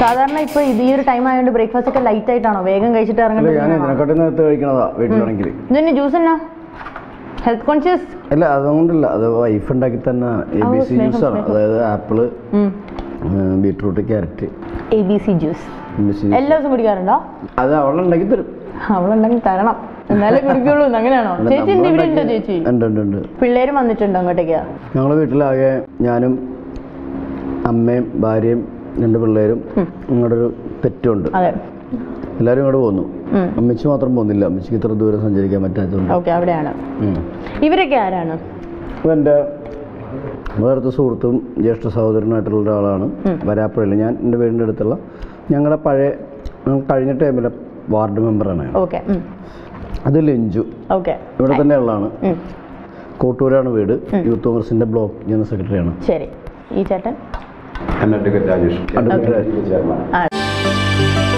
സാധാരണ ഇപ്പൊ ഇത് ഈ ഒരു ടൈം ആയതുകൊണ്ട് ബ്രേക്ക്ഫാസ്റ്റ് ഒക്കെ ലൈറ്റ് ആയിട്ടാണോ വേഗം കഴിച്ചിട്ട് അല്ല ഇറങ്ങേണ്ടത് ഞാൻ ഇതിനെക്കാട്ടി നേരത്തെ കഴിക്കണതാ വീട്ടിലാണെങ്കിൽ ഇതന്നെ ജ്യൂസ് എന്നാ ഹെൽത്ത് കോൺഷ്യസ് അല്ല അതുകൊണ്ടില്ല അത് വൈഫ് ഉണ്ടാക്കി തന്നെ എ ബി സി സ്നേഹം, ജ്യൂസാണ് അതായത് apple beetroot carrot A B C juice A B C എല്ലാ ദിവസവും കുടിക്കാറുണ്ടോ അത് അവളുണ്ടാക്കി തരും അവളുണ്ടെങ്കിൽ തരണം എന്നാലേ കുടിക്കുള്ളൂ എന്ന് അങ്ങനെയാണോ അല്ല, ചേച്ചി ഉണ്ട് ഇവിടെ ഉണ്ടോ നമ്മളുണ്ടാക്കി- ചേച്ചി ഉണ്ട് ഉണ്ട് ഉണ്ട് പിള്ളേര് വന്നിട്ടുണ്ടോ അങ്ങോട്ടേക്ക് ഞങ്ങളെ വീട്ടിലാകെ ഞാനും അമ്മയും ഭാര്യയും രണ്ട് പിള്ളേരും ഞങ്ങളുടെ ഒരു പെറ്റുണ്ട് അതെ എല്ലാവരും ഇങ്ങോട്ട് പോന്നു ഉം. അമ്മച്ചി മാത്രം പോകുന്നില്ല അമ്മച്ചിക്ക് ഇത്ര ദൂരം സഞ്ചരിക്കാൻ പറ്റാത്തതുകൊണ്ട് ഓക്കെ അവിടെയാണ് ഉം. ഇവരൊക്കെ ആരാണ് എൻ്റെ വേറത്തെ സുഹൃത്തും ജ്യേഷ്ഠ സഹോദരനായിട്ടുള്ള ഒരാളാണ് വരാപ്പുഴയിൽ ഞാൻ എൻ്റെ വീടിൻ്റെ അടുത്തുള്ള ഞങ്ങളുടെ പഴയ ഉം, കഴിഞ്ഞ ടൈമിലെ വാർഡ് മെമ്പറാണ് ഓക്കെ അത് ലഞ്ചു ഓക്കെ ഇവിടെ തന്നെ ഉള്ളതാണ് കോട്ടൂരാണ് വീട് യൂത്ത് കോൺഗ്രസിൻ്റെ ബ്ലോക്ക് ജനറൽ സെക്രട്ടറിയാണ് ശരി ഈ ചേട്ടൻ അഡ്വക്കേറ്റ് രാജേഷ് അഡ്വക്കേറ്റ് ചെയർമാൻ ആ